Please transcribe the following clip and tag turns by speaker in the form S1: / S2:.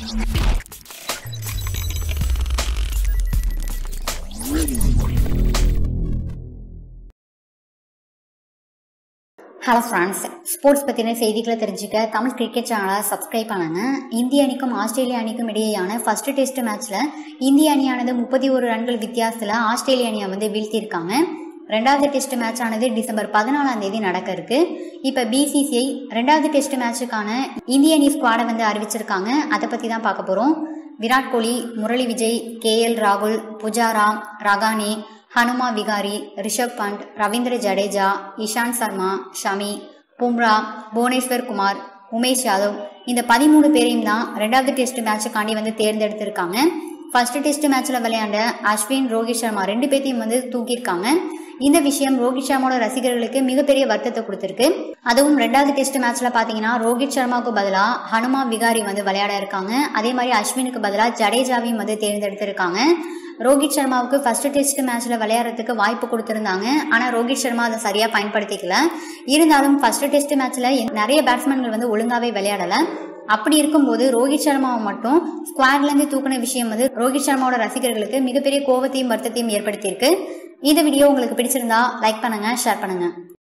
S1: hello friends sports பற்றின செய்திகளை தெரிஞ்சுக்க தமிழ் கிரிக்கெட் சேனலை சப்ஸ்கிரைப் பண்ணுங்க இந்திய அணிக்கும் ஆஸ்திரேலிய அணிக்கும் இடையேயான ஃபர்ஸ்ட் டெஸ்ட் மேட்ச்சில் இந்திய அணியானது முப்பத்தி ஒரு ரன்கள் வித்தியாசத்தில் ஆஸ்திரேலிய அணியை வந்து வீழ்த்தியிருக்காங்க ரெண்டாவது டெஸ்ட் மேட்ச் ஆனது டிசம்பர் பதினாலாம் தேதி நடக்க இருக்கு இப்போ பிசிசிஐ ரெண்டாவது டெஸ்ட் மேட்சுக்கான இந்திய அணி ஸ்குவாடை வந்து அறிவிச்சிருக்காங்க அதை பற்றி தான் பார்க்க போகிறோம் விராட் கோலி முரளி விஜய் கே எல் ராகுல் புஜாரா ரகானி ஹனுமா விகாரி ரிஷப் பண்ட் ரவீந்திர ஜடேஜா இஷாந்த் சர்மா ஷமி பும்ரா புவனேஸ்வர் குமார் உமேஷ் யாதவ் இந்த பதிமூணு பேரையும் தான் ரெண்டாவது டெஸ்ட் மேட்சுக்காண்டி வந்து தேர்ந்தெடுத்திருக்காங்க ஃபர்ஸ்ட் டெஸ்ட் மேட்ச்ல விளையாண்ட அஸ்வின் ரோஹித் சர்மா ரெண்டு பேர்த்தையும் வந்து தூக்கியிருக்காங்க இந்த விஷயம் ரோஹித் சர்மாவோட ரசிகர்களுக்கு மிகப்பெரிய வருத்தத்தை கொடுத்திருக்கு அதுவும் ரெண்டாவது டெஸ்ட் மேட்ச்ல பாத்தீங்கன்னா ரோஹித் சர்மாவுக்கு பதிலா ஹனுமா விகாரி வந்து விளையாட இருக்காங்க அதே மாதிரி அஸ்வினுக்கு பதிலா ஜடேஜாவையும் வந்து தேர்ந்தெடுத்திருக்காங்க ரோஹித் சர்மாவுக்கு ஃபர்ஸ்ட் டெஸ்ட் மேட்ச்ல விளையாடுறதுக்கு வாய்ப்பு கொடுத்திருந்தாங்க ஆனா ரோஹித் சர்மா அதை சரியா பயன்படுத்திக்கல இருந்தாலும் ஃபர்ஸ்ட் டெஸ்ட் மேட்ச்ல நிறைய பேட்ஸ்மேன்கள் வந்து ஒழுங்காவே விளையாடல அப்படி இருக்கும்போது ரோஹித் சர்மாவை மட்டும் ஸ்குவாட்ல இருந்து தூக்கின விஷயம் வந்து ரோஹித் சர்மாவோட ரசிகர்களுக்கு மிகப்பெரிய கோபத்தையும் வருத்தத்தையும் ஏற்படுத்தியிருக்கு இந்த வீடியோ உங்களுக்கு பிடிச்சிருந்தா லைக் பண்ணுங்க ஷேர் பண்ணுங்க